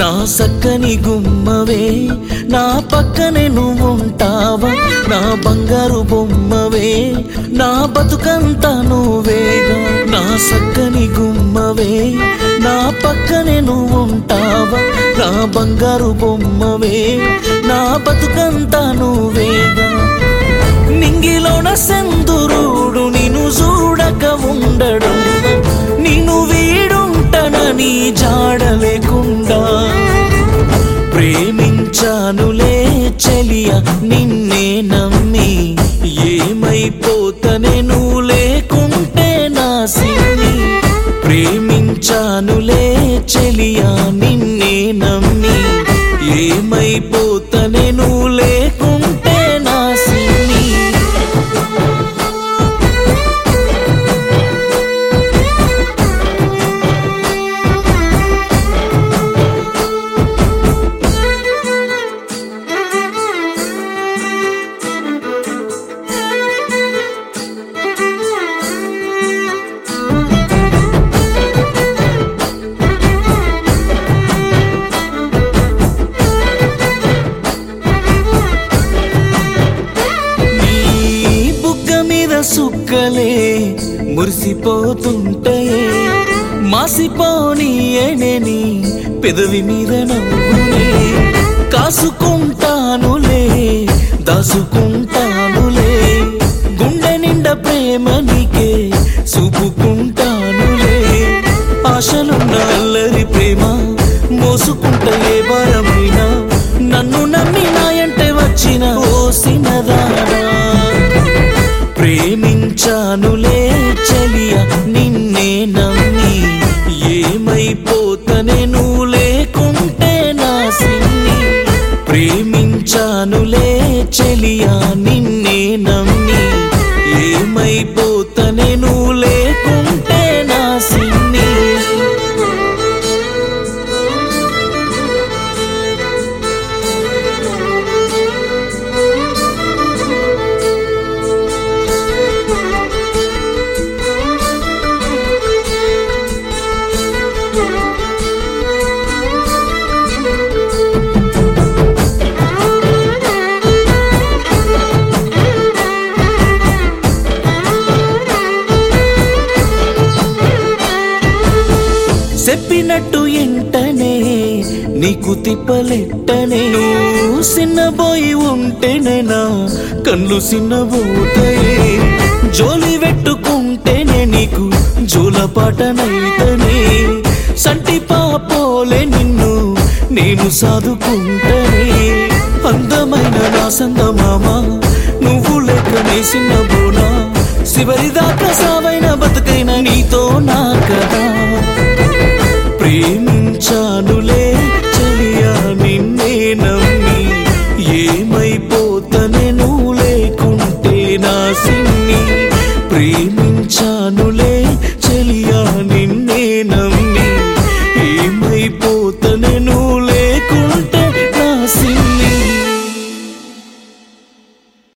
నా సక్కని గుమ్మవే నా పక్కనే నువ్వు ఉంటావా నా బంగారు బొమ్మవే నా బతుకంతా నువ్వేగా నా సక్కని గుమ్మవే నా పక్కనే నువ్వు ఉంటావా నా బంగారు బొమ్మవే నా బతుకంతా నువ్వేగా నింగిలోన సెందురుడు నిన్ను చూడక ఉండడం నిన్ను వీడుంటనని జాడ లేకుండా ప్రేమించానులే చెలియ నిన్నే నమ్మి ఏమైపోతనే నువ్వు లేకుంటే నా సిన్ని ప్రేమించానులే చెలియ నిన్నే నమ్మి ఏమైపోతనే నువ్వు లేకుంటే నా సిన్ని నీ బుగ్గ మీద సుక్కలే మురిసిపోతుంటాయే మాసిపోని ఎనని పెదవి మీద నవ్వునే కాసుకుంటానులే దాసుకుంటానులే గుండె నిండా ప్రేమ నీకే చూపుకుంటానులే ఆశలున్న అల్లరి ప్రేమ మోసుకుంటే ఏ వరమైనా నన్ను నమ్మి నాయంటే వచ్చిన ఓసినదానా ప్రేమించానులే చలియ నిన్నే నమ్మి ఏమైపోతనే నువ్వు లేకుంటే నా సిన్ని ప్రేమించానులే చెలియ నిన్నే నమ్మి ఏమైపోతనే నువ్వు లేకుంటే నా సిన్ని చెప్పినట్టు ఎంటనే నీకు తిప్పలెట్టనే నువ్వు సిన్నబోయి ఉంటేనేనా కళ్ళు సిన్నబోతాయి జోలి పెట్టుకుంటేనే నీకు జోలపాటనైతనే సంటి పాపోలే నిన్ను నేను సాదుకుంటనే అందమైన నా సందమామ నువ్వు లెక్క నేసిన బోనా చివరిదాకా సావైన బతుకైన నీతో నా కదా ప్రేమించానులే చెలియా నిన్నే